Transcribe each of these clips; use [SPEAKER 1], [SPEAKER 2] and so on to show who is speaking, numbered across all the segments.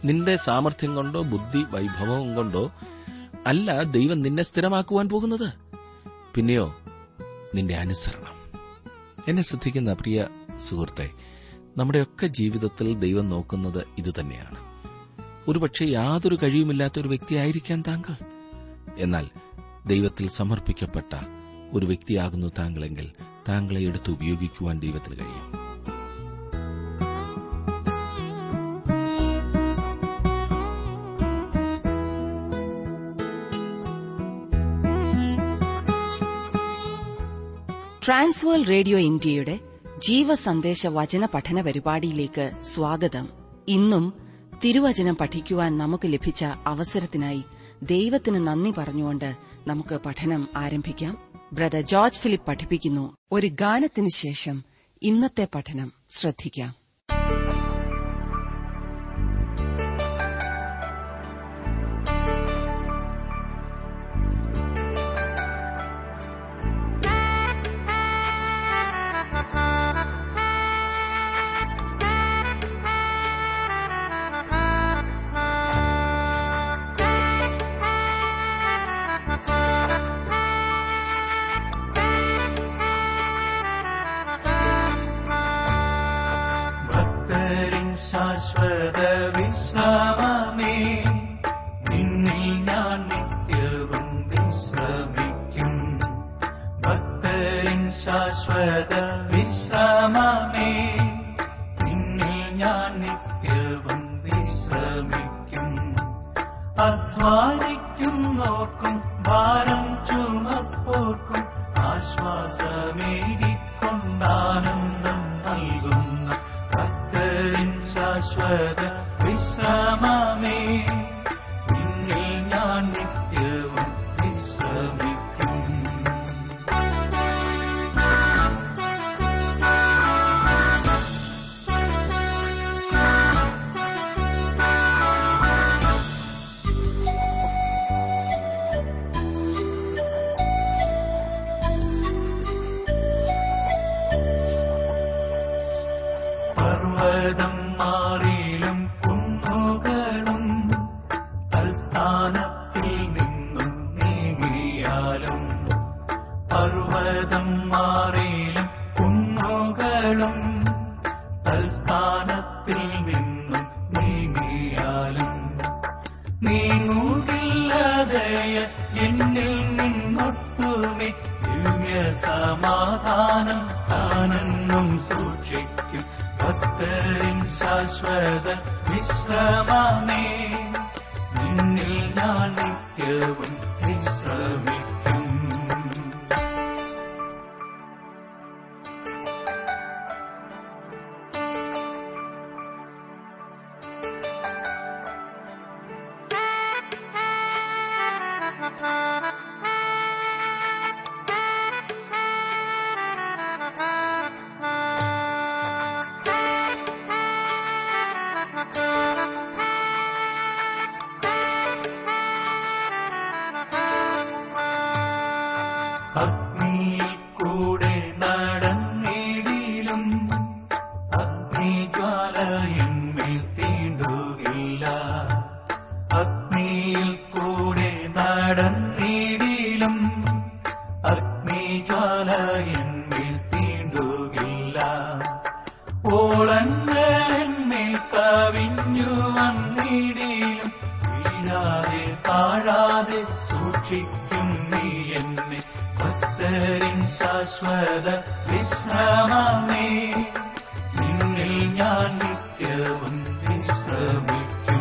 [SPEAKER 1] നിന്റെ സാമർഥ്യം കൊണ്ടോ ബുദ്ധി വൈഭവവും കൊണ്ടോ അല്ല ദൈവം നിന്നെ സ്ഥിരമാക്കുവാൻ പോകുന്നത് പിന്നെയോ നിന്റെ അനുസരണം എന്നെ ശ്രദ്ധിക്കുന്ന പ്രിയ സുഹൃത്തെ നമ്മുടെയൊക്കെ ജീവിതത്തിൽ ദൈവം നോക്കുന്നത് ഇതുതന്നെയാണ് ഒരുപക്ഷെ യാതൊരു കഴിവുമില്ലാത്ത ഒരു വ്യക്തിയായിരിക്കാം താങ്കൾ എന്നാൽ ദൈവത്തിൽ സമർപ്പിക്കപ്പെട്ട ഒരു വ്യക്തിയാകുന്നു താങ്കളെങ്കിൽ താങ്കളെ എടുത്ത് ഉപയോഗിക്കുവാൻ ദൈവത്തിന് കഴിയും
[SPEAKER 2] ട്രാൻസ്വേൾ റേഡിയോ ഇന്ത്യയുടെ ജീവസന്ദേശ വചന പഠന പരിപാടിയിലേക്ക് സ്വാഗതം ഇന്നും തിരുവചനം പഠിക്കുവാൻ നമുക്ക് ലഭിച്ച അവസരത്തിനായി ദൈവത്തിന് നന്ദി പറഞ്ഞുകൊണ്ട് നമുക്ക് പഠനം ആരംഭിക്കാം ബ്രദർ ജോർജ് ഫിലിപ്പ് പഠിപ്പിക്കുന്നു ഒരു ഗാനത്തിന് ശേഷം ഇന്നത്തെ പഠനം ശ്രദ്ധിക്കാം
[SPEAKER 3] ഭക്തരിൻ ശാശ്വത വിശ്രാമമേ നിന്നിൽ ഞാൻ നിത്യവും വിശ്രമിക്കും ഭക്തരിൻ ശാശ്വത വിശ്രാമമേ നിന്നിൽ ഞാൻ നിത്യവും വിശ്രമിക്കും അധ്വാനിക്കുന്നോർക്കും ഭാരം ചുമപ്പോർക്കും ആശ്വാസമേകിക്കൊണ്ടാനന്ദം നൽകുന്ന ഭക്തരിൻ ശാശ്വത വിശ്രമമേ നിന്നിൽ ഞാൻ നിത്യവും വിശ്രമിക്കും പർവ്വതം മാറിയിലും കുന്നുകളും തൽസ്ഥാനത്തിൽ നിന്നും നീങ്ങിയാലും പർവ്വതം മാറിയിലും കുന്നുകളും തൽസ്ഥാനത്തിൽ നിന്നും നീങ്ങിയാലും നീങ്ങുകില്ലതയ എന്നിൽ നിന്നൊട്ടുമേ ദിവ്യ സമാധാനം താനെന്നും സൂക്ഷിക്കും ഭക്തരിൻ ശാശ്വത വിശ്രമമേ നിന്നിൽ ഞാൻ നിത്യവും വിശ്രമിക്കും അഗ്നിയിൽ കൂടെ നടന്നിടിലും അഗ്നിജ്വാലയിന്മേൽ തീണ്ടുകില്ല അഗ്നിയിൽ കൂടെ നടന്നിടിലും അഗ്നിജ്വാലയിന്മേൽ തീണ്ടുകില്ല ഓളങ്ങളെന്മേൽ കവിഞ്ഞു വന്നിടിലും വീഴാതെ താഴാതെ സൂക്ഷിക്കും നീ എന്നെ ഭക്തരിൻ ശാശ്വത വിശ്രമമേ നിന്നിൽ ഞാൻ നിത്യവും വിശ്രമിക്കും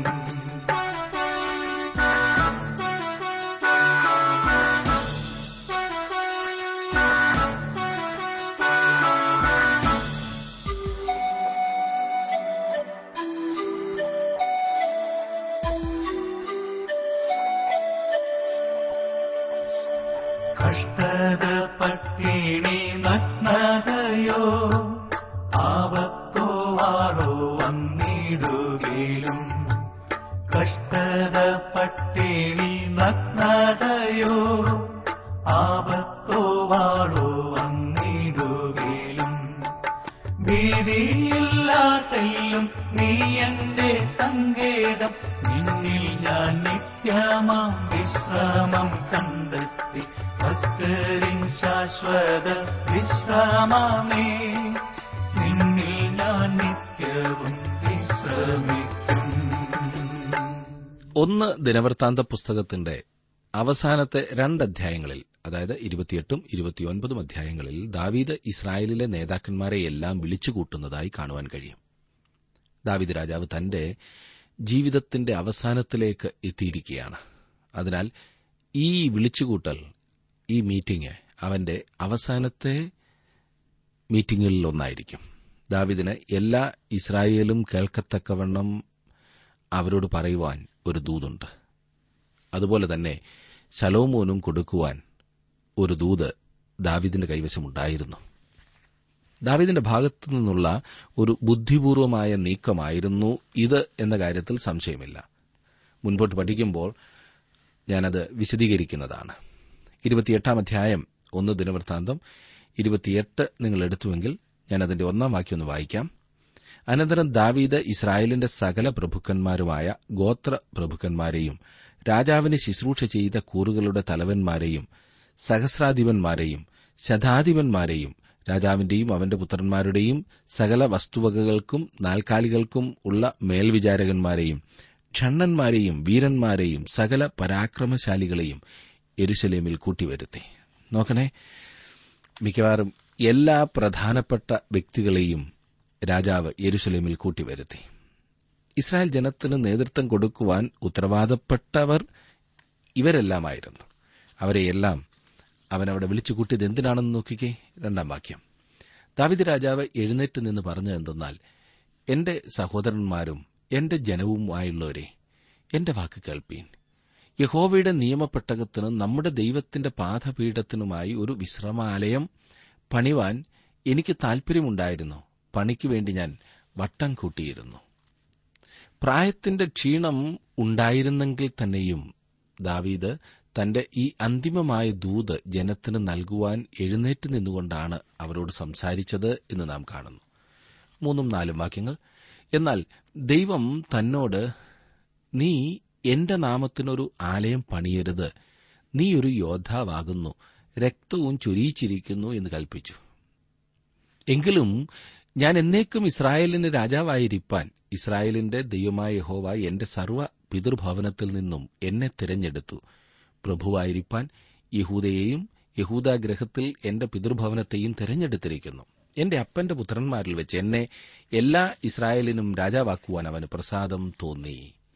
[SPEAKER 3] കഷ്ടത പട്ടിണി നഗ്നതയോ ആപത്തോ വാടോ വന്നിടുകയിലും കഷ്ടത പട്ടിണി നഗ്നതയോ ആപത്തോ വാടോ വന്നിടുകയിലും ഭീതിയില്ലാത്തെല്ലും നീ എന്റെ സങ്കേ ഭേദം നിന്നിൽ ഞാൻ നിത്യമാം വിശ്രമം കണ്ടെത്തി ഭക്തരിൻ ശാശ്വത വിശ്രമമേ നിന്നിൽ ഞാൻ നിത്യവും വിശ്രമിക്കും
[SPEAKER 1] ഒന്ന് ദിനവൃത്താന്ത പുസ്തകത്തിന്റെ അവസാനത്തെ രണ്ട് അധ്യായങ്ങളിൽ അതായത് ഇരുപത്തിയെട്ടും ഇരുപത്തിയൊൻപതും അധ്യായങ്ങളിൽ ദാവീദ് ഇസ്രായേലിലെ നേതാക്കന്മാരെ എല്ലാം വിളിച്ചുകൂട്ടുന്നതായി കാണുവാൻ കഴിയും ദാവീദ് രാജാവ് തന്റെ ജീവിതത്തിന്റെ അവസാനത്തിലേക്ക് എത്തിയിരിക്കുകയാണ് അതിനാൽ ഈ വിളിച്ചുകൂട്ടൽ ഈ മീറ്റിംഗ് അവന്റെ അവസാനത്തെ മീറ്റിംഗുകളിൽ ഒന്നായിരിക്കും ദാവിദിന് എല്ലാ ഇസ്രായേലും കേൾക്കത്തക്കവണ്ണം അവരോട് പറയുവാൻ ഒരു ദൂതുണ്ട് അതുപോലെ തന്നെ ശലോമോനും കൊടുക്കുവാൻ ഒരു ദൂത് ദാവിദിന്റെ കൈവശമുണ്ടായിരുന്നു ദാവിദിന്റെ ഭാഗത്തു നിന്നുള്ള ഒരു ബുദ്ധിപൂർവമായ നീക്കമായിരുന്നു ഇത് എന്ന കാര്യത്തിൽ സംശയമില്ല മുൻപോട്ട് പഠിക്കുമ്പോൾ ഞാനത് വിശദീകരിക്കുന്നതാണ് ഇരുപത്തിയെട്ടാം അധ്യായം ഒന്ന് ദിനവൃത്താന്തം ഇരുപത്തിയെട്ട് നിങ്ങൾ എടുത്തുവെങ്കിൽ ഞാൻ അതിന്റെ ഒന്നാം വാക്യം ഒന്ന് വായിക്കാം അനന്തരം ദാവീദ് ഇസ്രായേലിന്റെ സകല പ്രഭുക്കന്മാരുമായ ഗോത്ര പ്രഭുക്കന്മാരെയും രാജാവിന് ശുശ്രൂഷ ചെയ്ത കൂറുകളുടെ തലവന്മാരെയും സഹസ്രാധിപന്മാരെയും ശതാധിപന്മാരെയും രാജാവിന്റെയും അവന്റെ പുത്രന്മാരുടെയും സകല വസ്തുവകകൾക്കും നാൽക്കാലികൾക്കും ഉള്ള മേൽവിചാരകന്മാരെയും ക്ഷണ്ണന്മാരെയും വീരന്മാരെയും സകല പരാക്രമശാലികളെയും എരുശലേമിൽ കൂട്ടിവരുത്തി നോക്കണേ മിക്കവാറും എല്ലാ പ്രധാനപ്പെട്ട വ്യക്തികളെയും രാജാവ് യെരുസലേമിൽ കൂട്ടിവരുത്തി ഇസ്രായേൽ ജനത്തിന് നേതൃത്വം കൊടുക്കുവാൻ ഉത്തരവാദപ്പെട്ടവർ ഇവരെല്ലാമായിരുന്നു അവരെയെല്ലാം അവൻ അവിടെ വിളിച്ചു കൂട്ടിയത് എന്തിനാണെന്ന് നോക്കിക്കേ രണ്ടാം വാക്യം ദാവിദ് രാജാവ് എഴുന്നേറ്റ് നിന്ന് പറഞ്ഞത് എന്തെന്നാൽ എന്റെ സഹോദരന്മാരും എന്റെ ജനവുമായുള്ളവരെ എന്റെ വാക്ക് കേൾപ്പീൻ യഹോവയുടെ നിയമപ്പെട്ടകത്തിന് നമ്മുടെ ദൈവത്തിന്റെ പാദപീഠത്തിനുമായി ഒരു വിശ്രമാലയം പണിവാൻ എനിക്ക് താൽപര്യമുണ്ടായിരുന്നു പണിക്ക് വേണ്ടി ഞാൻ വട്ടം കൂട്ടിയിരുന്നു പ്രായത്തിന്റെ ക്ഷീണം ഉണ്ടായിരുന്നെങ്കിൽ തന്നെയും ദാവീദ് തന്റെ ഈ അന്തിമമായ ദൂത് ജനത്തിന് നൽകുവാൻ എഴുന്നേറ്റ് നിന്നുകൊണ്ടാണ് അവരോട് സംസാരിച്ചത് എന്ന് നാം കാണുന്നു മൂന്നും നാലും വാക്യങ്ങൾ എന്നാൽ ദൈവം തന്നോട് നീ എന്റെ നാമത്തിനൊരു ആലയം പണിയരുത് നീ ഒരു യോദ്ധാവാകുന്നു രക്തവും ചൊരിയിച്ചിരിക്കുന്നു എന്ന് കൽപ്പിച്ചു എങ്കിലും ഞാൻ എന്നേക്കും ഇസ്രായേലിന് രാജാവായിരിക്കാൻ ഇസ്രായേലിന്റെ ദൈവമായ യഹോവ എന്റെ സർവ്വ പിതൃഭവനത്തിൽ നിന്നും എന്നെ തിരഞ്ഞെടുത്തു പ്രഭുവായിരിക്കാൻ യഹൂദയെയും യഹൂദാഗ്രഹത്തിൽ എന്റെ പിതൃഭവനത്തെയും തിരഞ്ഞെടുത്തിരിക്കുന്നു എന്റെ അപ്പന്റെ പുത്രന്മാരിൽ വെച്ച് എന്നെ എല്ലാ ഇസ്രായേലിനും രാജാവാക്കുവാൻ അവന് പ്രസാദം തോന്നി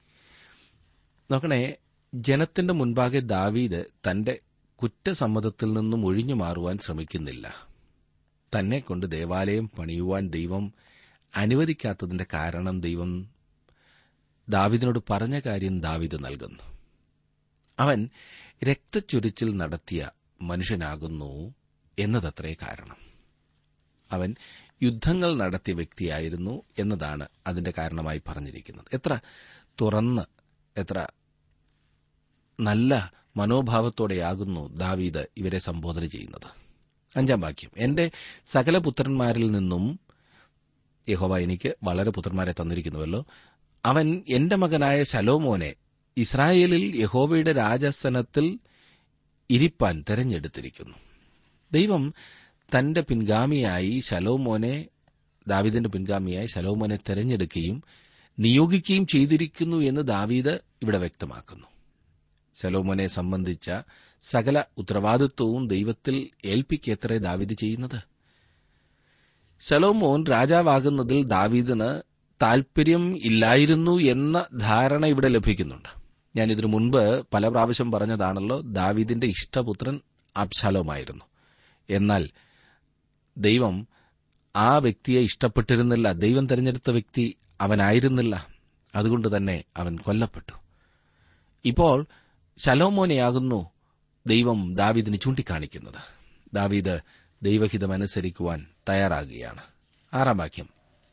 [SPEAKER 1] നോക്കണേ ജനത്തിന്റെ മുൻപാകെ ദാവീദ് തന്റെ കുറ്റസമ്മതത്തിൽ നിന്നും ഒഴിഞ്ഞു മാറുവാൻ ശ്രമിക്കുന്നില്ല തന്നെ കൊണ്ട് ദേവാലയം പണിയുവാൻ ദൈവം അനുവദിക്കാത്തതിന്റെ കാരണം ദൈവം ദാവിദിനോട് പറഞ്ഞ കാര്യം ദാവിദ് നൽകുന്നു അവൻ രക്തച്ചൊരിച്ചിൽ നടത്തിയ മനുഷ്യനാകുന്നു എന്നതത്രേ കാരണം അവൻ യുദ്ധങ്ങൾ നടത്തിയ വ്യക്തിയായിരുന്നു എന്നതാണ് അതിന്റെ കാരണമായി പറഞ്ഞിരിക്കുന്നത് എത്ര തുറന്ന് എത്ര നല്ല മനോഭാവത്തോടെയാകുന്നു ദാവീദ് ഇവരെ സംബോധന ചെയ്യുന്നത് അഞ്ചാം വാക്യം എന്റെ സകല പുത്രന്മാരിൽ നിന്നും യഹോവ എനിക്ക് വളരെ പുത്രന്മാരെ തന്നിരിക്കുന്നുവല്ലോ അവൻ എന്റെ മകനായ ശലോമോനെ ഇസ്രായേലിൽ യഹോവയുടെ രാജാസനത്തിൽ ഇരിപ്പാൻ തെരഞ്ഞെടുത്തിരിക്കുന്നു ദൈവം തന്റെ പിൻഗാമിയായി ശലോമോനെ ദാവീദിന്റെ പിൻഗാമിയായി ശലോമോനെ തെരഞ്ഞെടുക്കുകയും നിയോഗിക്കുകയും ചെയ്തിരിക്കുന്നു എന്ന് ദാവീദ് ഇവിടെ വ്യക്തമാക്കുന്നു ശലോമോനെ സംബന്ധിച്ച സകല ഉത്തരവാദിത്വവും ദൈവത്തിൽ ഏൽപ്പിക്കത്രേ ദാവീദ് ചെയ്യുന്നത് ശലോമോൻ രാജാവാകുന്നതിൽ ദാവീദിന് താൽപര്യം ഇല്ലായിരുന്നു എന്ന ധാരണ ഇവിടെ ലഭിക്കുന്നുണ്ട് ഞാൻ ഇതിനു മുൻപ് പല പ്രാവശ്യം പറഞ്ഞതാണല്ലോ ദാവീദിന്റെ ഇഷ്ടപുത്രൻ അബ്ശാലോമായിരുന്നു എന്നാൽ ദൈവം ആ വ്യക്തിയെ ഇഷ്ടപ്പെട്ടിരുന്നില്ല ദൈവം തെരഞ്ഞെടുത്ത വ്യക്തി അവനായിരുന്നില്ല അതുകൊണ്ട് തന്നെ അവൻ കൊല്ലപ്പെട്ടു ഇപ്പോൾ ശലോമോനെയാകുന്നു ദൈവം ദാവീദിന് ചൂണ്ടിക്കാണിക്കുന്നത് ദാവീദ് ദൈവഹിതമനുസരിക്കുവാൻ തയ്യാറാകുകയാണ് ആറാം വാക്യം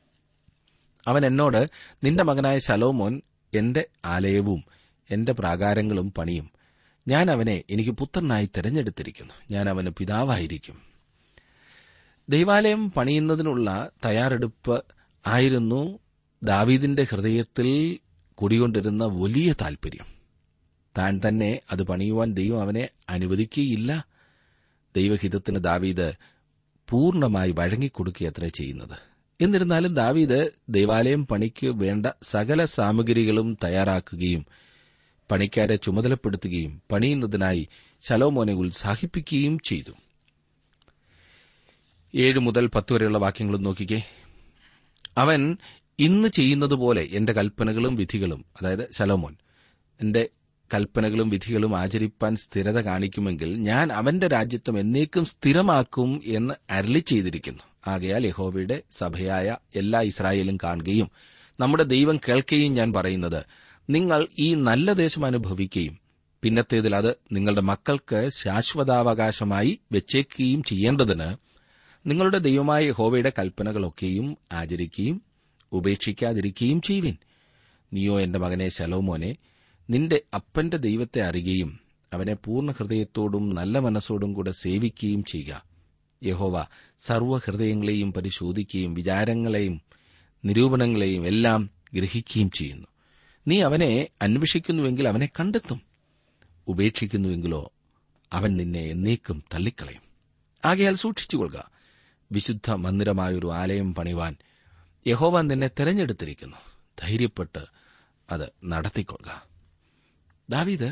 [SPEAKER 1] അവൻ എന്നോട് നിന്റെ മകനായ ശലോമോൻ എന്റെ ആലയവും എന്റെ പ്രാകാരങ്ങളും പണിയും ഞാൻ അവനെ എനിക്ക് പുത്രനായി തെരഞ്ഞെടുത്തിരിക്കുന്നു ഞാൻ അവന് പിതാവായിരിക്കും ദൈവാലയം പണിയുന്നതിനുള്ള തയ്യാറെടുപ്പ് ആയിരുന്നു ദാവീദിന്റെ ഹൃദയത്തിൽ കുടികൊണ്ടിരുന്ന വലിയ താൽപര്യം താൻ തന്നെ അത് പണിയുവാൻ ദൈവം അവനെ അനുവദിക്കുകയില്ല ദൈവഹിതത്തിന് ദാവീദ് പൂർണ്ണമായി വഴങ്ങിക്കൊടുക്കുകയത്രേ ചെയ്യുന്നത് എന്നിരുന്നാലും ദാവീദ് ദേവാലയം പണിക്ക് വേണ്ട സകല സാമഗ്രികളും തയ്യാറാക്കുകയും പണിക്കാരെ ചുമതലപ്പെടുത്തുകയും പണിയുന്നതിനായി ശലോമോനെ ഉത്സാഹിപ്പിക്കുകയും ചെയ്തു ഏഴ് മുതൽ പത്ത് വരെയുള്ള വാക്യങ്ങളും നോക്കിക്കേ അവൻ ഇന്ന് ചെയ്യുന്നതുപോലെ എന്റെ കൽപ്പനകളും വിധികളും അതായത് ശലോമോൻ എന്റെ കൽപ്പനകളും വിധികളും ആചരിപ്പാൻ സ്ഥിരത കാണിക്കുമെങ്കിൽ ഞാൻ അവന്റെ രാജ്യത്വം എന്നേക്കും സ്ഥിരമാക്കും എന്ന് അരളി ചെയ്തിരിക്കുന്നു ആകയാൽ യഹോവയുടെ സഭയായ എല്ലാ ഇസ്രായേലും കാണുകയും നമ്മുടെ ദൈവം കേൾക്കുകയും ഞാൻ പറയുന്നത് നിങ്ങൾ ഈ നല്ല ദേശം അനുഭവിക്കുകയും പിന്നത്തേതിൽ അത് നിങ്ങളുടെ മക്കൾക്ക് ശാശ്വതാവകാശമായി വെച്ചേക്കുകയും ചെയ്യേണ്ടതിന് നിങ്ങളുടെ ദൈവമായ യഹോവയുടെ കൽപ്പനകളൊക്കെയും ആചരിക്കുകയും ഉപേക്ഷിക്കാതിരിക്കുകയും ചെയ്യുവിൻ നീയോ എന്റെ മകനെ ശലോമോനെ നിന്റെ അപ്പന്റെ ദൈവത്തെ അറിയുകയും അവനെ പൂർണ്ണ ഹൃദയത്തോടും നല്ല മനസ്സോടും കൂടെ സേവിക്കുകയും ചെയ്യുക യഹോവ സർവ്വഹൃദയങ്ങളെയും പരിശോധിക്കുകയും വിചാരങ്ങളെയും നിരൂപണങ്ങളെയും എല്ലാം ഗ്രഹിക്കുകയും ചെയ്യുന്നു നീ അവനെ അന്വേഷിക്കുന്നുവെങ്കിൽ അവനെ കണ്ടെത്തും ഉപേക്ഷിക്കുന്നുവെങ്കിലോ അവൻ നിന്നെ എന്നേക്കും തള്ളിക്കളയും ആകയാൽ സൂക്ഷിച്ചുകൊള്ളുക വിശുദ്ധ മന്ദിരമായൊരു ആലയം പണിവാൻ യഹോവ നിന്നെ തെരഞ്ഞെടുത്തിരിക്കുന്നു ധൈര്യപ്പെട്ട് അത് നടത്തിക്കൊള്ളുക ദാവീദ്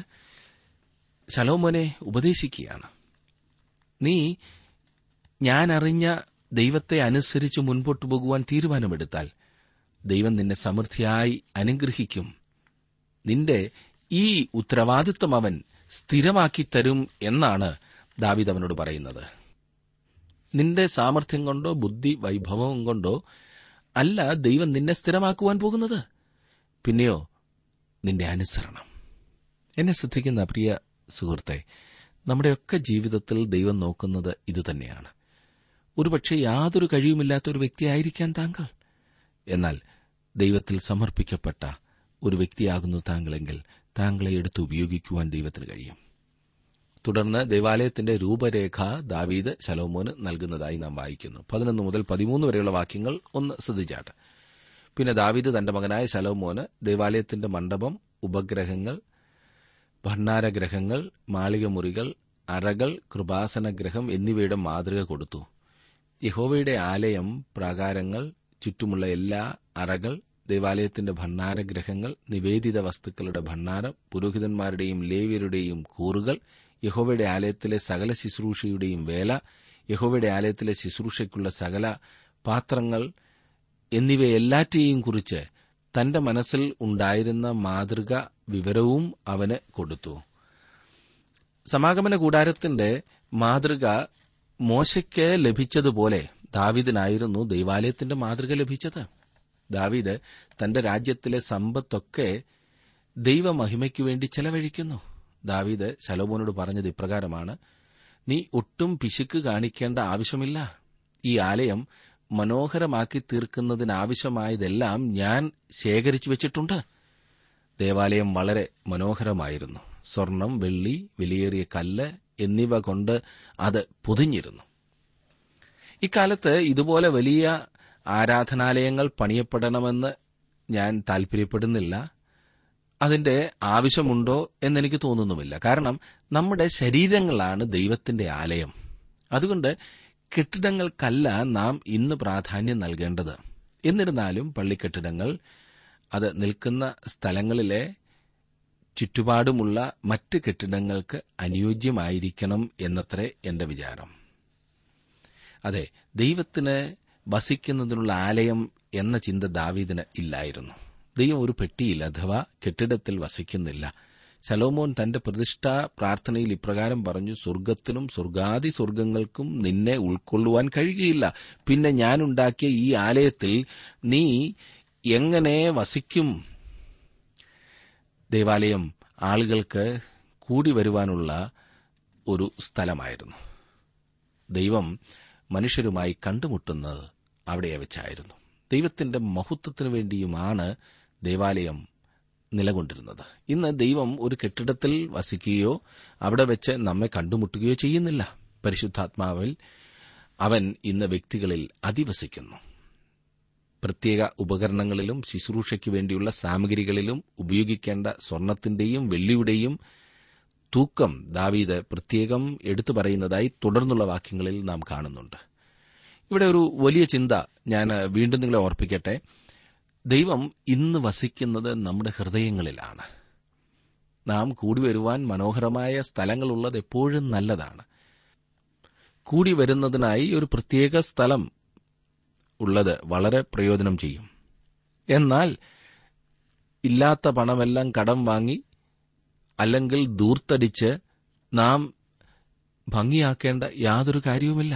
[SPEAKER 1] ശലോമോനെ ഉപദേശിക്കുകയാണ് നീ ഞാൻ അറിഞ്ഞ ദൈവത്തെ അനുസരിച്ച് മുൻപോട്ടു പോകുവാൻ തീരുമാനമെടുത്താൽ ദൈവം നിന്നെ സമൃദ്ധിയായി അനുഗ്രഹിക്കും നിന്റെ ഈ ഉത്തരവാദിത്വം അവൻ സ്ഥിരമാക്കി തരും എന്നാണ് ദാവീദ് അവനോട് പറയുന്നത് നിന്റെ സാമർഥ്യം കൊണ്ടോ ബുദ്ധി വൈഭവം കൊണ്ടോ അല്ല ദൈവം നിന്നെ സ്ഥിരമാക്കുവാൻ പോകുന്നത് പിന്നെയോ നിന്റെ അനുസരണം എന്നെ ശ്രദ്ധിക്കുന്ന പ്രിയ സുഹൃത്തെ നമ്മുടെയൊക്കെ ജീവിതത്തിൽ ദൈവം നോക്കുന്നത് ഇതുതന്നെയാണ് ഒരുപക്ഷെ യാതൊരു കഴിവുമില്ലാത്ത ഒരു വ്യക്തിയായിരിക്കാൻ താങ്കൾ എന്നാൽ ദൈവത്തിൽ സമർപ്പിക്കപ്പെട്ട ഒരു വ്യക്തിയാകുന്നു താങ്കളെങ്കിൽ താങ്കളെ എടുത്ത് ഉപയോഗിക്കുവാൻ ദൈവത്തിന് കഴിയും തുടർന്ന് ദേവാലയത്തിന്റെ രൂപരേഖ ദാവീദ് ശലോമോന് നൽകുന്നതായി നാം വായിക്കുന്നു പതിനൊന്ന് മുതൽ പതിമൂന്ന് വരെയുള്ള വാക്യങ്ങൾ ഒന്ന് ശ്രദ്ധിച്ചാട്ടെ പിന്നെ ദാവീദ് തന്റെ മകനായ ശലോമോന് ദേവാലയത്തിന്റെ മണ്ഡപം ഉപഗ്രഹങ്ങൾ ഭണ്ഡാരഗ്രഹങ്ങൾ മാളികമുറികൾ അറകൾ കൃപാസനഗ്രഹം എന്നിവയുടെ മാതൃക കൊടുത്തു യഹോവയുടെ ആലയം പ്രാകാരങ്ങൾ ചുറ്റുമുള്ള എല്ലാ അറകൾ ദേവാലയത്തിന്റെ ഭണ്ഡാരഗ്രഹങ്ങൾ നിവേദിത വസ്തുക്കളുടെ ഭണ്ഡാരം പുരോഹിതന്മാരുടെയും ലേവ്യരുടെയും കൂറുകൾ യഹോവയുടെ ആലയത്തിലെ സകല ശുശ്രൂഷയുടെയും വേല യഹോവയുടെ ആലയത്തിലെ ശുശ്രൂഷയ്ക്കുള്ള സകല പാത്രങ്ങൾ എന്നിവയെല്ലാറ്റെയും കുറിച്ച് തന്റെ മനസ്സിൽ ഉണ്ടായിരുന്ന മാതൃക വിവരവും അവന് കൊടുത്തു സമാഗമന കൂടാരത്തിന്റെ മാതൃക മോശയ്ക്ക് ലഭിച്ചതുപോലെ ദാവീദിനായിരുന്നു ദൈവാലയത്തിന്റെ മാതൃക ലഭിച്ചത് ദാവീദ് തന്റെ രാജ്യത്തിലെ സമ്പത്തൊക്കെ ദൈവമഹിമയ്ക്കു വേണ്ടി ചെലവഴിക്കുന്നു ദാവീദ് ശലോമോനോട് പറഞ്ഞത് ഇപ്രകാരമാണ് നീ ഒട്ടും പിശുക്ക് കാണിക്കേണ്ട ആവശ്യമില്ല ഈ ആലയം മനോഹരമാക്കി തീർക്കുന്നതിനാവശ്യമായതെല്ലാം ഞാൻ ശേഖരിച്ചു വച്ചിട്ടുണ്ട് ദേവാലയം വളരെ മനോഹരമായിരുന്നു സ്വർണം വെള്ളി വിലയേറിയ കല്ല് എന്നിവ കൊണ്ട് അത് പൊതിഞ്ഞിരുന്നു ഇക്കാലത്ത് ഇതുപോലെ വലിയ ആരാധനാലയങ്ങൾ പണിയപ്പെടണമെന്ന് ഞാൻ താൽപര്യപ്പെടുന്നില്ല അതിന്റെ ആവശ്യമുണ്ടോ എന്നെനിക്ക് തോന്നുന്നുമില്ല കാരണം നമ്മുടെ ശരീരങ്ങളാണ് ദൈവത്തിന്റെ ആലയം അതുകൊണ്ട് കെട്ടിടങ്ങൾക്കല്ല നാം ഇന്ന് പ്രാധാന്യം നൽകേണ്ടത് എന്നിരുന്നാലും പള്ളിക്കെട്ടിടങ്ങൾ അത് നിൽക്കുന്ന സ്ഥലങ്ങളിലെ ചുറ്റുപാടുമുള്ള മറ്റ് കെട്ടിടങ്ങൾക്ക് അനുയോജ്യമായിരിക്കണം എന്നത്രേ എന്റെ വിചാരം അതെ ദൈവത്തിന് വസിക്കുന്നതിനുള്ള ആലയം എന്ന ചിന്ത ദാവീദിന് ഇല്ലായിരുന്നു ദൈവം ഒരു പെട്ടിയിൽ അഥവാ കെട്ടിടത്തിൽ വസിക്കുന്നില്ല ശലോമോൻ തന്റെ പ്രതിഷ്ഠാ പ്രാർത്ഥനയിൽ ഇപ്രകാരം പറഞ്ഞു സ്വർഗത്തിനും സ്വർഗാദി സ്വർഗങ്ങൾക്കും നിന്നെ ഉൾക്കൊള്ളുവാൻ കഴിയുകയില്ല പിന്നെ ഞാനുണ്ടാക്കിയ ഈ ആലയത്തിൽ നീ എങ്ങനെ വസിക്കും ദേവാലയം ആളുകൾക്ക് കൂടി വരുവാനുള്ള ഒരു സ്ഥലമായിരുന്നു ദൈവം മനുഷ്യരുമായി കണ്ടുമുട്ടുന്നത് അവിടെ വെച്ചായിരുന്നു ദൈവത്തിന്റെ മഹത്വത്തിനു വേണ്ടിയുമാണ് ദേവാലയം നിലകൊണ്ടിരുന്നത് ഇന്ന് ദൈവം ഒരു കെട്ടിടത്തിൽ വസിക്കുകയോ അവിടെ വെച്ച് നമ്മെ കണ്ടുമുട്ടുകയോ ചെയ്യുന്നില്ല പരിശുദ്ധാത്മാവിൽ അവൻ ഇന്ന് വ്യക്തികളിൽ അധിവസിക്കുന്നു പ്രത്യേക ഉപകരണങ്ങളിലും ശുശ്രൂഷയ്ക്ക് വേണ്ടിയുള്ള സാമഗ്രികളിലും ഉപയോഗിക്കേണ്ട സ്വർണത്തിന്റെയും വെള്ളിയുടെയും തൂക്കം ദാവീദ് പ്രത്യേകം എടുത്തു പറയുന്നതായി തുടർന്നുള്ള വാക്യങ്ങളിൽ നാം കാണുന്നുണ്ട് ഇവിടെ ഒരു വലിയ ചിന്ത ഞാൻ വീണ്ടും നിങ്ങളെ ഓർപ്പിക്കട്ടെ ദൈവം ഇന്ന് വസിക്കുന്നത് നമ്മുടെ ഹൃദയങ്ങളിലാണ് നാം കൂടി വരുവാൻ മനോഹരമായ സ്ഥലങ്ങളുള്ളത് എപ്പോഴും നല്ലതാണ് കൂടി വരുന്നതിനായി ഒരു പ്രത്യേക സ്ഥലം ഉള്ളത് വളരെ പ്രയോജനം ചെയ്യും എന്നാൽ ഇല്ലാത്ത പണമെല്ലാം കടം വാങ്ങി അല്ലെങ്കിൽ ദൂർത്തടിച്ച് നാം ഭംഗിയാക്കേണ്ട യാതൊരു കാര്യവുമില്ല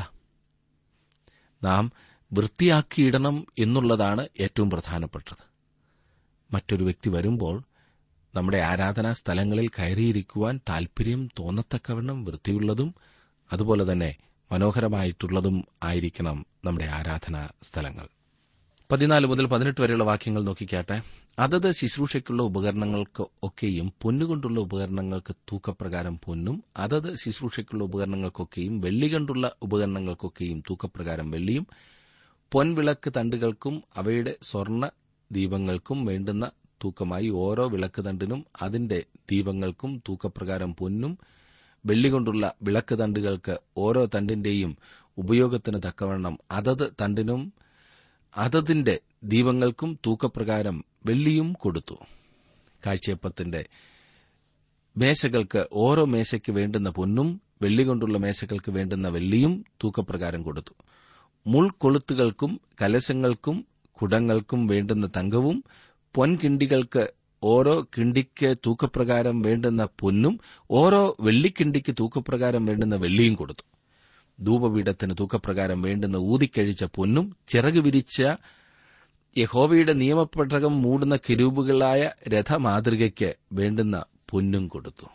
[SPEAKER 1] നാം വൃത്തിയാക്കിയിടണം എന്നുള്ളതാണ് ഏറ്റവും പ്രധാനപ്പെട്ടത് മറ്റൊരു വ്യക്തി വരുമ്പോൾ നമ്മുടെ ആരാധനാ സ്ഥലങ്ങളിൽ കയറിയിരിക്കുവാൻ താൽപര്യം തോന്നത്തക്കവണ്ണം വൃത്തിയുള്ളതും അതുപോലെ തന്നെ മനോഹരമായിട്ടുള്ളതും ആയിരിക്കണം നമ്മുടെ ആരാധനാ സ്ഥലങ്ങൾ പതിനാല് മുതൽ പതിനെട്ട് വരെയുള്ള വാക്യങ്ങൾ നോക്കിക്കാട്ടെ അതത് ശുശ്രൂഷയ്ക്കുള്ള ഉപകരണങ്ങൾക്ക് ഒക്കെയും പൊന്നുകൊണ്ടുള്ള ഉപകരണങ്ങൾക്ക് തൂക്കപ്രകാരം പൊന്നും അതത് ശുശ്രൂഷയ്ക്കുള്ള ഉപകരണങ്ങൾക്കൊക്കെയും വെള്ളി കൊണ്ടുള്ള ഉപകരണങ്ങൾക്കൊക്കെയും തൂക്കപ്രകാരം വെള്ളിയും പൊൻവിളക്ക് തണ്ടുകൾക്കും അവയുടെ സ്വർണ്ണ ദീപങ്ങൾക്കും വേണ്ടുന്ന തൂക്കമായി ഓരോ വിളക്ക് തണ്ടിനും അതിന്റെ ദീപങ്ങൾക്കും തൂക്കപ്രകാരം പൊന്നും വെള്ളികൊണ്ടുള്ള വിളക്ക് തണ്ടുകൾക്ക് ഓരോ തണ്ടിന്റെയും ഉപയോഗത്തിന് തക്കവണ്ണം അതത് തണ്ടിനും അതതിന്റെ ദീപങ്ങൾക്കും തൂക്കപ്രകാരം വെള്ളിയും കൊടുത്തു കാഴ്ചയപ്പത്തിന്റെ മേശകൾക്ക് ഓരോ മേശയ്ക്ക് വേണ്ടുന്ന പൊന്നും വെള്ളികൊണ്ടുള്ള മേശകൾക്ക് വേണ്ടുന്ന വെള്ളിയും തൂക്കപ്രകാരം കൊടുത്തു മുൾക്കൊളുത്തുകൾക്കും കലശങ്ങൾക്കും കുടങ്ങൾക്കും വേണ്ടുന്ന തങ്കവും പൊൻകിണ്ടികൾക്ക് ഓരോ കിണ്ടിക്ക് തൂക്കപ്രകാരം വേണ്ടുന്ന പൊന്നും ഓരോ വെള്ളിക്കിണ്ടിക്ക് തൂക്കപ്രകാരം വേണ്ടുന്ന വെള്ളിയും കൊടുത്തു ധൂപപീഠത്തിന് തൂക്കപ്രകാരം വേണ്ടുന്ന ഊതിക്കഴിച്ച പൊന്നും ചിറക് വിരിച്ച യഹോവയുടെ നിയമപ്പെട്ടകം മൂടുന്ന കിരൂപുകളായ രഥമാതൃകയ്ക്ക് വേണ്ടുന്ന പൊന്നും കൊടുത്തു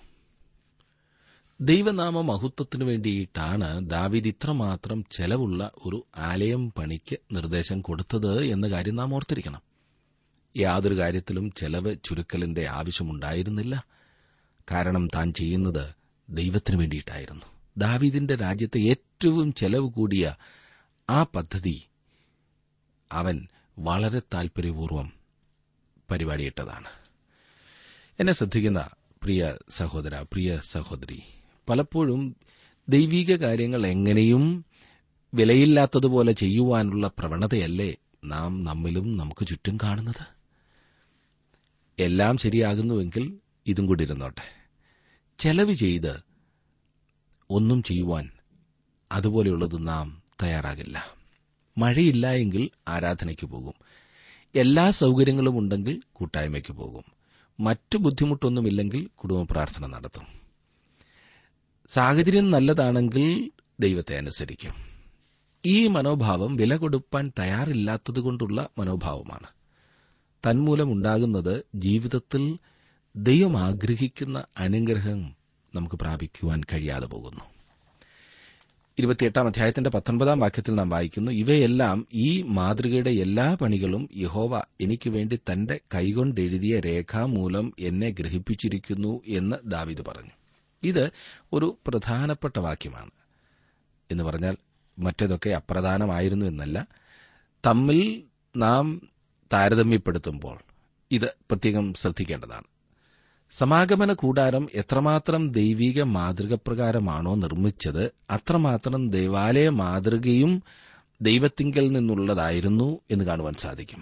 [SPEAKER 1] ദൈവനാമ മഹത്വത്തിനു വേണ്ടിയിട്ടാണ് ദാവിദ് ഇത്രമാത്രം ചെലവുള്ള ഒരു ആലയം പണിക്ക് നിർദ്ദേശം കൊടുത്തത് എന്ന കാര്യം നാം ഓർത്തിരിക്കണം യാതൊരു കാര്യത്തിലും ചെലവ് ചുരുക്കലിന്റെ ആവശ്യമുണ്ടായിരുന്നില്ല കാരണം താൻ ചെയ്യുന്നത് ദൈവത്തിനു വേണ്ടിയിട്ടായിരുന്നു ദാവീദിന്റെ രാജ്യത്തെ ഏറ്റവും ചെലവ് കൂടിയ ആ പദ്ധതി അവൻ വളരെ താൽപര്യപൂർവ്വം പരിപാടിയിട്ടതാണ് എന്നെ ശ്രദ്ധിക്കുന്ന പ്രിയ സഹോദര പ്രിയ സഹോദരി പലപ്പോഴും ദൈവീക കാര്യങ്ങൾ എങ്ങനെയും വിലയില്ലാത്തതുപോലെ ചെയ്യുവാനുള്ള പ്രവണതയല്ലേ നാം നമ്മിലും നമുക്ക് ചുറ്റും കാണുന്നത് എല്ലാം ശരിയാകുന്നുവെങ്കിൽ ഇതും കൂടി ഇരുന്നോട്ടെ ചെലവ് ചെയ്ത് ഒന്നും ചെയ്യുവാൻ അതുപോലെയുള്ളത് നാം തയ്യാറാകില്ല മഴയില്ല എങ്കിൽ ആരാധനയ്ക്ക് പോകും എല്ലാ സൗകര്യങ്ങളും ഉണ്ടെങ്കിൽ കൂട്ടായ്മയ്ക്ക് പോകും മറ്റു ബുദ്ധിമുട്ടൊന്നുമില്ലെങ്കിൽ കുടുംബ പ്രാർത്ഥന നടത്തും സാഹചര്യം നല്ലതാണെങ്കിൽ ദൈവത്തെ അനുസരിക്കും ഈ മനോഭാവം വില കൊടുപ്പാൻ തയ്യാറില്ലാത്തതുകൊണ്ടുള്ള മനോഭാവമാണ് തന്മൂലമുണ്ടാകുന്നത് ജീവിതത്തിൽ ദൈവം ആഗ്രഹിക്കുന്ന അനുഗ്രഹം നമുക്ക് പ്രാപിക്കുവാൻ കഴിയാതെ പോകുന്നു ഇരുപത്തിയെട്ടാം അധ്യായത്തിന്റെ പത്തൊൻപതാം വാക്യത്തിൽ നാം വായിക്കുന്നു ഇവയെല്ലാം ഈ മാതൃകയുടെ എല്ലാ പണികളും യഹോവ എനിക്ക് വേണ്ടി തന്റെ കൈകൊണ്ടെഴുതിയ രേഖാമൂലം എന്നെ ഗ്രഹിപ്പിച്ചിരിക്കുന്നു എന്ന് ദാവിദ് പറഞ്ഞു ഇത് ഒരു പ്രധാനപ്പെട്ട വാക്യമാണ് എന്ന് പറഞ്ഞാൽ മറ്റേതൊക്കെ അപ്രധാനമായിരുന്നു എന്നല്ല തമ്മിൽ നാം താരതമ്യപ്പെടുത്തുമ്പോൾ ഇത് പ്രത്യേകം ശ്രദ്ധിക്കേണ്ടതാണ് സമാഗമന കൂടാരം എത്രമാത്രം ദൈവിക മാതൃകപ്രകാരമാണോ നിർമ്മിച്ചത് അത്രമാത്രം ദേവാലയ മാതൃകയും ദൈവത്തിങ്കൽ നിന്നുള്ളതായിരുന്നു എന്ന് കാണുവാൻ സാധിക്കും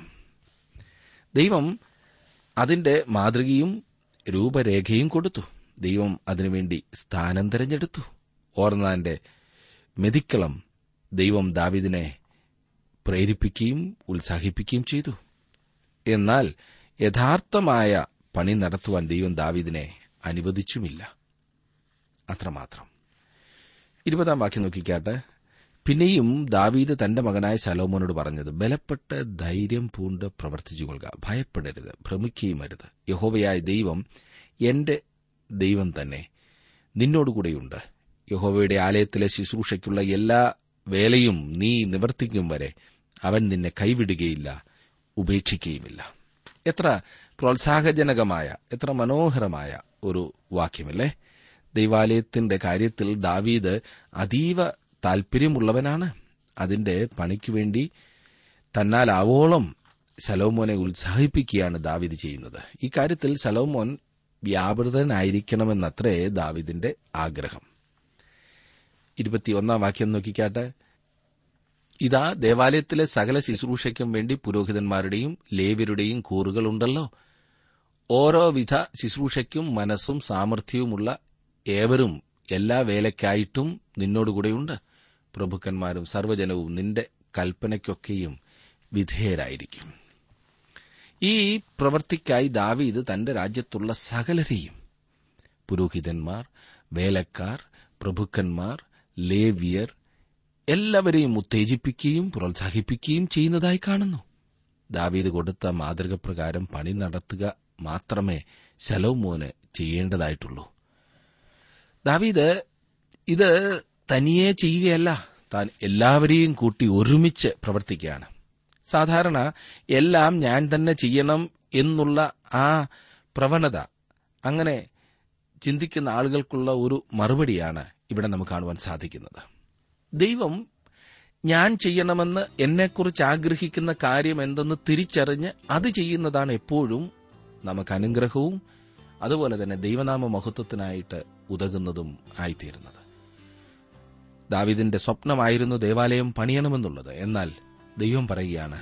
[SPEAKER 1] ദൈവം അതിന്റെ മാതൃകയും രൂപരേഖയും കൊടുത്തു ദൈവം അതിനുവേണ്ടി സ്ഥാനം തിരഞ്ഞെടുത്തു ഓർന്നാന്റെ മെതിക്കളം ദൈവം ദാവിദിനെ പ്രേരിപ്പിക്കുകയും ഉത്സാഹിപ്പിക്കുകയും ചെയ്തു എന്നാൽ യഥാർത്ഥമായ പണി നടത്തുവാൻ ദൈവം ദാവീദിനെ അനുവദിച്ചുമില്ല അത്രമാത്രം ഇരുപതാം വാക്യം നോക്കിക്കാട്ടെ പിന്നെയും ദാവീദ് തന്റെ മകനായ ശലോമോനോട് പറഞ്ഞത് ബലപ്പെട്ട് ധൈര്യം പൂണ്ട് പ്രവർത്തിച്ചുകൊള്ളുക ഭയപ്പെടരുത് ഭ്രമിക്കുകയും അരുത് യഹോവയായ ദൈവം എന്റെ ദൈവം തന്നെ നിന്നോടുകൂടെയുണ്ട് യഹോവയുടെ ആലയത്തിലെ ശുശ്രൂഷയ്ക്കുള്ള എല്ലാ വേലയും നീ നിവർത്തിക്കും വരെ അവൻ നിന്നെ കൈവിടുകയില്ല ഉപേക്ഷിക്കുകയുമില്ല എത്ര പ്രോത്സാഹജനകമായ എത്ര മനോഹരമായ ഒരു വാക്യമല്ലേ ദൈവാലയത്തിന്റെ കാര്യത്തിൽ ദാവീദ് അതീവ താൽപര്യമുള്ളവനാണ് അതിന്റെ പണിക്കുവേണ്ടി തന്നാലാവോളം ശലോമോനെ ഉത്സാഹിപ്പിക്കുകയാണ് ദാവിദ് ചെയ്യുന്നത് ഇക്കാര്യത്തിൽ ശലോമോൻ വ്യാപൃതനായിരിക്കണമെന്നത്രേ ദാവിദിന്റെ ആഗ്രഹം ഇരുപത്തിയൊന്നാം വാക്യം നോക്കിക്കാട്ടെ ഇതാ ദേവാലയത്തിലെ സകല ശുശ്രൂഷയ്ക്കും വേണ്ടി പുരോഹിതന്മാരുടെയും ലേവ്യരുടെയും കൂറുകളുണ്ടല്ലോ ഓരോ വിധ ശുശ്രൂഷയ്ക്കും മനസ്സും സാമർഥ്യവുമുള്ള ഏവരും എല്ലാ വേലയ്ക്കായിട്ടും നിന്നോടുകൂടെയുണ്ട് പ്രഭുക്കന്മാരും സർവ്വജനവും നിന്റെ കൽപ്പനയ്ക്കൊക്കെയും വിധേയരായിരിക്കും ഈ പ്രവൃത്തിക്കായി ദാവീദ് തന്റെ രാജ്യത്തുള്ള സകലരെയും പുരോഹിതന്മാർ വേലക്കാർ പ്രഭുക്കന്മാർ ലേവ്യർ എല്ലാവരെയും ഉത്തേജിപ്പിക്കുകയും പ്രോത്സാഹിപ്പിക്കുകയും ചെയ്യുന്നതായി കാണുന്നു ദാവീദ് കൊടുത്ത മാതൃക പ്രകാരം പണി നടത്തുക മാത്രമേ ശലോമോന് ചെയ്യേണ്ടതായിട്ടുള്ളൂ ദാവീദ് ഇത് തനിയെ ചെയ്യുകയല്ല താൻ എല്ലാവരെയും കൂട്ടി ഒരുമിച്ച് പ്രവർത്തിക്കുകയാണ് സാധാരണ എല്ലാം ഞാൻ തന്നെ ചെയ്യണം എന്നുള്ള ആ പ്രവണത അങ്ങനെ ചിന്തിക്കുന്ന ആളുകൾക്കുള്ള ഒരു മറുപടിയാണ് ഇവിടെ നമുക്ക് കാണുവാൻ സാധിക്കുന്നത് ദൈവം ഞാൻ ചെയ്യണമെന്ന് എന്നെക്കുറിച്ച് ആഗ്രഹിക്കുന്ന കാര്യം എന്തെന്ന് തിരിച്ചറിഞ്ഞ് അത് ചെയ്യുന്നതാണ് എപ്പോഴും നമുക്ക് അനുഗ്രഹവും അതുപോലെ തന്നെ ദൈവനാമ മഹത്വത്തിനായിട്ട് ഉതകുന്നതും ആയിത്തീരുന്നത് ദാവിദിന്റെ സ്വപ്നമായിരുന്നു ദേവാലയം പണിയണമെന്നുള്ളത് എന്നാൽ ദൈവം പറയുകയാണ്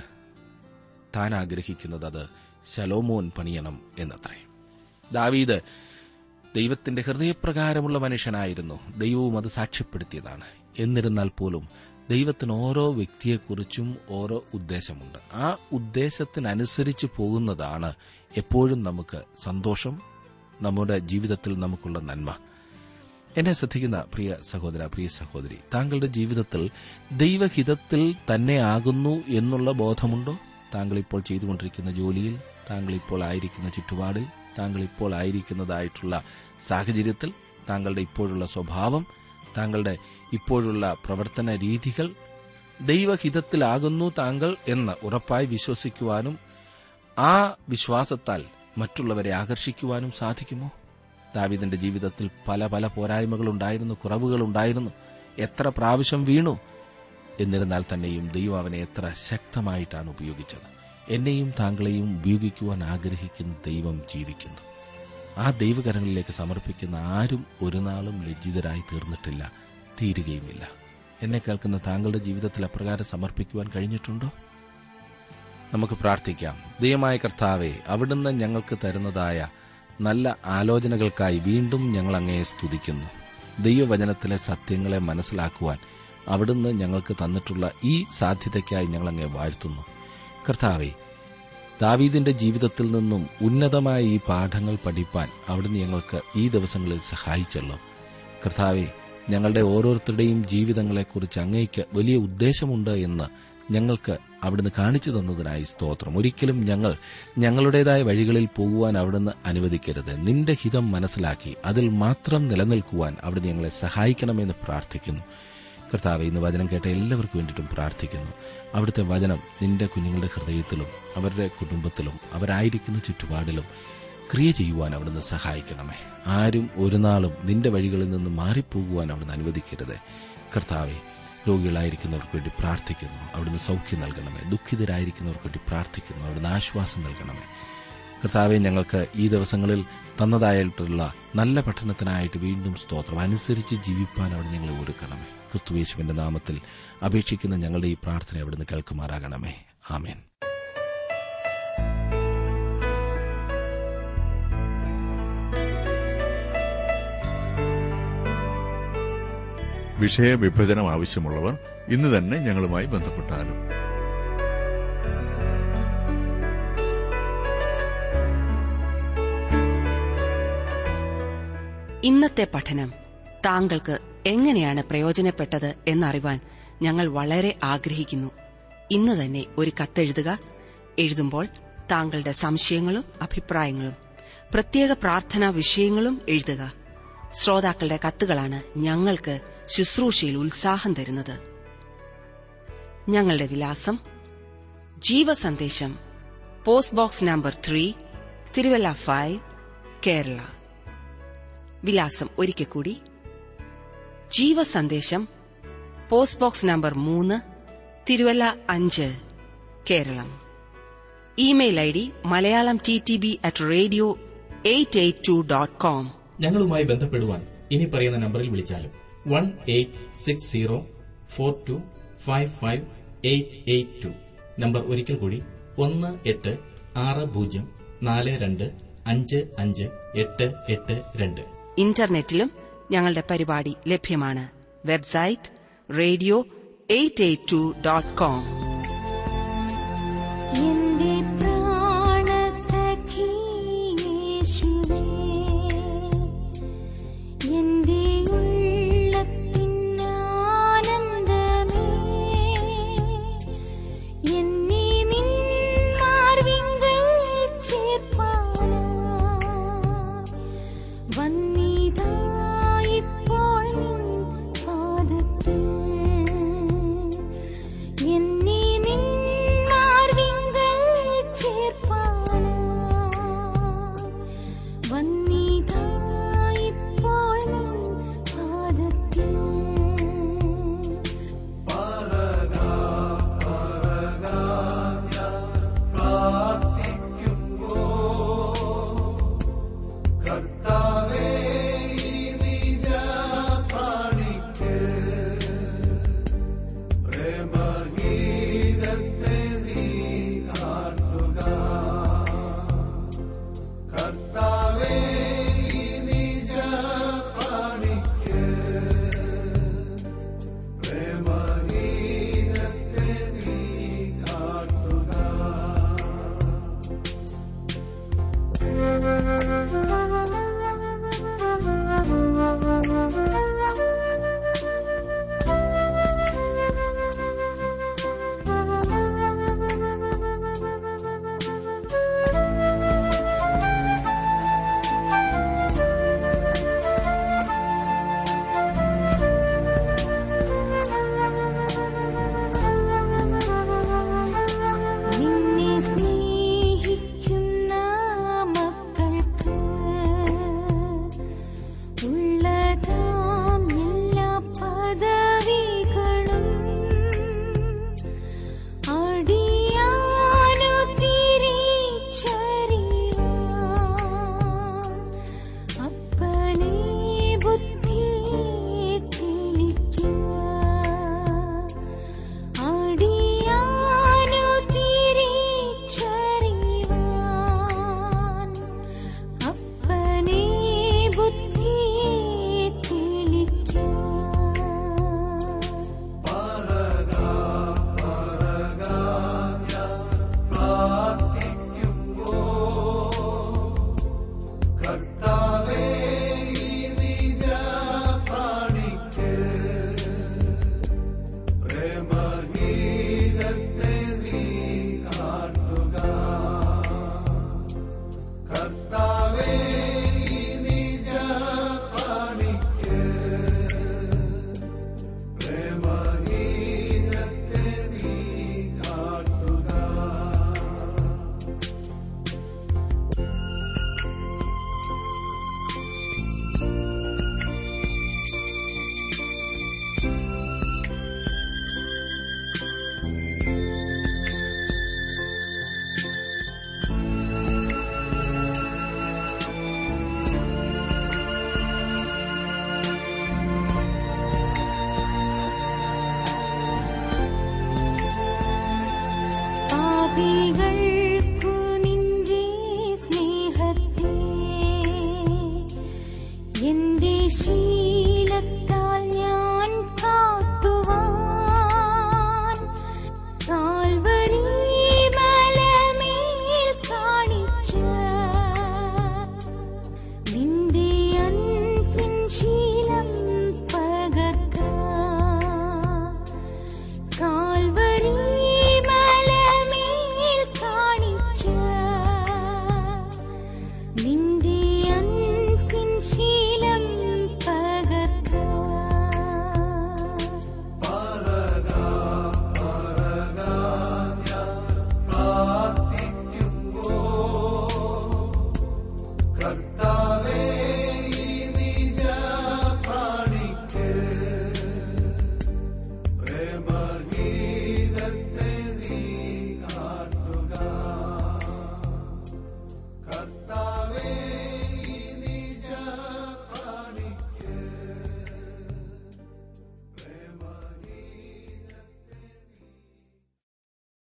[SPEAKER 1] താൻ ആഗ്രഹിക്കുന്നത് അത് ശലോമോൻ പണിയണം എന്നത്രേ ദാവീദ് ദൈവത്തിന്റെ ഹൃദയപ്രകാരമുള്ള മനുഷ്യനായിരുന്നു ദൈവവും അത് സാക്ഷ്യപ്പെടുത്തിയതാണ് എന്നിരുന്നാൽ പോലും ദൈവത്തിന് ഓരോ വ്യക്തിയെക്കുറിച്ചും ഓരോ ഉദ്ദേശമുണ്ട് ആ ഉദ്ദേശത്തിനനുസരിച്ച് പോകുന്നതാണ് എപ്പോഴും നമുക്ക് സന്തോഷം നമ്മുടെ ജീവിതത്തിൽ നമുക്കുള്ള നന്മ എന്നെ ശ്രദ്ധിക്കുന്ന പ്രിയ സഹോദര പ്രിയ സഹോദരി താങ്കളുടെ ജീവിതത്തിൽ ദൈവഹിതത്തിൽ തന്നെ ആകുന്നു എന്നുള്ള ബോധമുണ്ടോ താങ്കൾ ഇപ്പോൾ ചെയ്തുകൊണ്ടിരിക്കുന്ന ജോലിയിൽ താങ്കൾ ഇപ്പോൾ ആയിരിക്കുന്ന ചുറ്റുപാടിൽ താങ്കൾ ഇപ്പോൾ ആയിരിക്കുന്നതായിട്ടുള്ള സാഹചര്യത്തിൽ താങ്കളുടെ ഇപ്പോഴുള്ള സ്വഭാവം താങ്കളുടെ ഇപ്പോഴുള്ള പ്രവർത്തന രീതികൾ ദൈവഹിതത്തിലാകുന്നു താങ്കൾ എന്ന് ഉറപ്പായി വിശ്വസിക്കുവാനും ആ വിശ്വാസത്താൽ മറ്റുള്ളവരെ ആകർഷിക്കുവാനും സാധിക്കുമോ ദാവിദിന്റെ ജീവിതത്തിൽ പല പല പോരായ്മകളുണ്ടായിരുന്നു കുറവുകളുണ്ടായിരുന്നു എത്ര പ്രാവശ്യം വീണു എന്നിരുന്നാൽ തന്നെയും ദൈവം അവനെ എത്ര ശക്തമായിട്ടാണ് ഉപയോഗിച്ചത് എന്നെയും താങ്കളെയും ഉപയോഗിക്കുവാൻ ആഗ്രഹിക്കുന്ന ദൈവം ജീവിക്കുന്നു ആ ദൈവകരങ്ങളിലേക്ക് സമർപ്പിക്കുന്ന ആരും ഒരു നാളും ലജ്ജിതരായി തീർന്നിട്ടില്ല തീരുകയുമില്ല എന്നെ കേൾക്കുന്ന താങ്കളുടെ ജീവിതത്തിൽ അപ്രകാരം സമർപ്പിക്കുവാൻ കഴിഞ്ഞിട്ടുണ്ടോ നമുക്ക് പ്രാർത്ഥിക്കാം ദൈവമായ കർത്താവെ അവിടുന്ന് ഞങ്ങൾക്ക് തരുന്നതായ നല്ല ആലോചനകൾക്കായി വീണ്ടും ഞങ്ങൾ അങ്ങയെ സ്തുതിക്കുന്നു ദൈവവചനത്തിലെ സത്യങ്ങളെ മനസ്സിലാക്കുവാൻ അവിടുന്ന് ഞങ്ങൾക്ക് തന്നിട്ടുള്ള ഈ സാധ്യതയ്ക്കായി ഞങ്ങൾ അങ്ങേ വാഴ്ത്തുന്നു കർത്താവെ ദാവീദിന്റെ ജീവിതത്തിൽ നിന്നും ഉന്നതമായ ഈ പാഠങ്ങൾ പഠിപ്പാൻ അവിടുന്ന് ഞങ്ങൾക്ക് ഈ ദിവസങ്ങളിൽ സഹായിച്ചല്ലോ കർത്താവെ ഞങ്ങളുടെ ഓരോരുത്തരുടെയും ജീവിതങ്ങളെക്കുറിച്ച് അങ്ങേക്ക് വലിയ ഉദ്ദേശമുണ്ട് എന്ന് ഞങ്ങൾക്ക് അവിടുന്ന് കാണിച്ചു തന്നതിനായി സ്തോത്രം ഒരിക്കലും ഞങ്ങൾ ഞങ്ങളുടേതായ വഴികളിൽ പോകുവാൻ അവിടുന്ന് അനുവദിക്കരുത് നിന്റെ ഹിതം മനസ്സിലാക്കി അതിൽ മാത്രം നിലനിൽക്കുവാൻ അവിടുന്ന് ഞങ്ങളെ സഹായിക്കണമെന്ന് പ്രാർത്ഥിക്കുന്നു കർത്താവ് ഇന്ന് വചനം കേട്ട എല്ലാവർക്കും വേണ്ടിയിട്ടും പ്രാർത്ഥിക്കുന്നു അവിടുത്തെ വചനം നിന്റെ കുഞ്ഞുങ്ങളുടെ ഹൃദയത്തിലും അവരുടെ കുടുംബത്തിലും അവരായിരിക്കുന്ന ചുറ്റുപാടിലും ക്രിയ ചെയ്യുവാൻ അവിടുന്ന് സഹായിക്കണമേ ആരും ഒരു നാളും നിന്റെ വഴികളിൽ നിന്ന് മാറിപ്പോകുവാൻ അവിടുന്ന് അനുവദിക്കരുത് കർത്താവെ രോഗികളായിരിക്കുന്നവർക്ക് വേണ്ടി പ്രാർത്ഥിക്കുന്നു അവിടുന്ന് സൗഖ്യം നൽകണമേ ദുഃഖിതരായിരിക്കുന്നവർക്ക് വേണ്ടി പ്രാർത്ഥിക്കുന്നു അവിടുന്ന് ആശ്വാസം നൽകണമേ കർത്താവെ ഞങ്ങൾക്ക് ഈ ദിവസങ്ങളിൽ തന്നതായിട്ടുള്ള നല്ല പഠനത്തിനായിട്ട് വീണ്ടും സ്തോത്രം അനുസരിച്ച് ജീവിപ്പാൻ അവിടെ ഞങ്ങളെ ഒരുക്കണമേ ക്രിസ്തുവേശുവിന്റെ നാമത്തിൽ അപേക്ഷിക്കുന്ന ഞങ്ങളുടെ ഈ പ്രാർത്ഥന അവിടുന്ന് കേൾക്കുമാറാകണമേ ആമേൻ
[SPEAKER 4] വിഷയവിഭജനം ആവശ്യമുള്ളവർ ഇന്ന് തന്നെ ഞങ്ങളുമായി ബന്ധപ്പെട്ടാലും
[SPEAKER 2] ഇന്നത്തെ പഠനം താങ്കൾക്ക് എങ്ങനെയാണ് പ്രയോജനപ്പെട്ടത് എന്നറിവാൻ ഞങ്ങൾ വളരെ ആഗ്രഹിക്കുന്നു ഇന്ന് തന്നെ ഒരു കത്തെഴുതുക എഴുതുമ്പോൾ താങ്കളുടെ സംശയങ്ങളും അഭിപ്രായങ്ങളും പ്രത്യേക പ്രാർത്ഥനാ വിഷയങ്ങളും എഴുതുക ശ്രോതാക്കളുടെ കത്തുകളാണ് ഞങ്ങൾക്ക് ശുശ്രൂഷയിൽ ഉത്സാഹം തരുന്നത് ഞങ്ങളുടെ വിലാസം Jeevasandesham post box number three Thiruvalla five Kerala വിലാസം ഒരിക്കൽ കൂടി ജീവസന്ദേശം പോസ്റ്റ് ബോക്സ് നമ്പർ മൂന്ന് തിരുവല്ല അഞ്ച് Keralam email I D Malayalam T T B at radio eight eight two dot com
[SPEAKER 5] ഞങ്ങളുമായി ബന്ധപ്പെടുവാൻ ഇനി പറയുന്ന നമ്പറിൽ വിളിച്ചാലും one eight six zero four two five five eight eight two number ഒരിക്കൽ കൂടി ഒന്ന് എട്ട് ആറ് പൂജ്യം നാല് രണ്ട് അഞ്ച് അഞ്ച് എട്ട് എട്ട് രണ്ട്
[SPEAKER 2] ഇന്റർനെറ്റിലും ഞങ്ങളുടെ പരിപാടി ലഭ്യമാണ് website radio eight eight two dot com
[SPEAKER 6] എന്റെ പ്രാണസഖി യേശുവേ എന്റെ ഉള്ളത്തിനാനന്ദമേ എന്നെ നിൻ മാർവിങ്കൽ ചേർപ്പാനാ വന്നിതാ ഇപ്പോൾ നിൻ പാദത്തിൽ എന്നെ നിൻ മാർവിങ്കൽ ചേർപ്പാനാ വന്നിതാ ഇപ്പോൾ നിൻ പാദത്തിൽ നിന്നെ സ്നേഹിക്കുന്ന മക്കൾക്ക് ഉള്ളതാം എല്ലാ പദവികളും അടിയാനു തിരിച്ചറിയാൻ അപ്പനെ ബുദ്ധിയെ തെളിക്കുക അടിയാനു തിരിച്ചറിവാൻ അപ്പനെ ബുദ്ധിയെ തെളിക്കുക പാപികൾക്കു നിന്റെ സ്നേഹത്തെ എന്റെ ശീലത്താൽ ഞാൻ കാട്ടുവാൻ കാൽവരി മലമേൽ കാണിച്ച നിന്റെ അൻപിൻ ശീലം പകർത്താൻ കാൽവരി മലമേൽ കാണിച്ച നിന്റെ അൻപിൻ ശീലം പകർത്താൻ
[SPEAKER 7] പ്രേമഗീതത്തെ